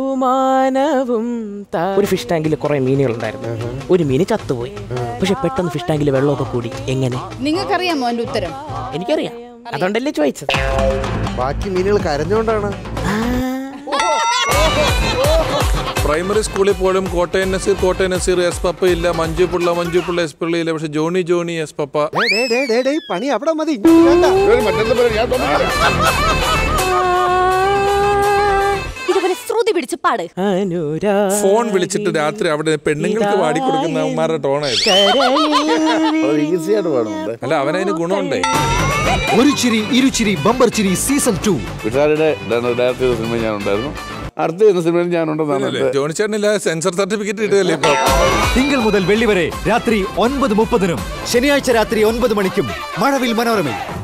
ബഹുമാനവും ഒരു ഫിഷ് ടാങ്കിൽ കുറെ മീനുകൾ ഉണ്ടായിരുന്നു ഒരു മീന് ചത്തുപോയി പക്ഷെ പെട്ടെന്ന് ഫിഷ് ടാങ്കിൽ വെള്ളമൊക്കെ കൂടി എങ്ങനെ നിങ്ങൾക്കറിയാമോ എന്റെ ഉത്തരം എനിക്കറിയാം അതുകൊണ്ടല്ലേ ചോദിച്ചത് ബാക്കി മീനുകൾ കരഞ്ഞോണ്ടാണ് പ്രൈമറി സ്കൂളിൽ പോലും കോട്ടയം നസീർ കോട്ടയം നസീർ എസ് പപ്പ ഇല്ല മഞ്ജു പിള്ള മഞ്ജു പിള്ള എസ് പിള്ള ഇല്ല പക്ഷെ ജോണി ജോണി എസ് പപ്പ ഡേ, ഡേ, ഡേ, ഡേ, ഡേ, പണി അവിടെ മതി ഇങ്ങോട്ട് വേണ്ട. മറ്റെന്താ പറയാ ഞാൻ തോന്നില്ല ഇതുപോലെ ശ്രുതി പിടിച്ച് പാട് അനുരാ ഫോൺ വിളിച്ചിട്ട് രാത്രി അവിടെ പെണ്ണുങ്ങൾക്ക് പാടി കൊടുക്കുന്ന അവന്മാരുടെ ടോണായിരുന്നു അത് ഈസി ആയിട്ട് പാടുന്നുണ്ട് അല്ല അവനതിന് ഗുണമുണ്ടേ ഒരു ചിരി ഇരുചിരി ബമ്പർ ചിരി സീസൺ ടു വിഷാരുടെ ഡയറക്ടർ ചെയ്ത സിനിമ ഞാൻ ഉണ്ടായിരുന്നു അടുത്ത ചെയ്യുന്ന സിനിമയിൽ ഞാനുണ്ടെന്നാണ് അല്ലേ? എൻ്റെ ജോണി ചേട്ടനില്ല സെൻസർ സർട്ടിഫിക്കറ്റ് ഇട്ടതല്ലേ ഇപ്പൊ തിങ്കൾ മുതൽ വെള്ളി വരെ രാത്രി ഒൻപത് മുപ്പതിനും ശനിയാഴ്ച രാത്രി ഒൻപത് മണിക്കും മഴവിൽ മനോരമയിൽ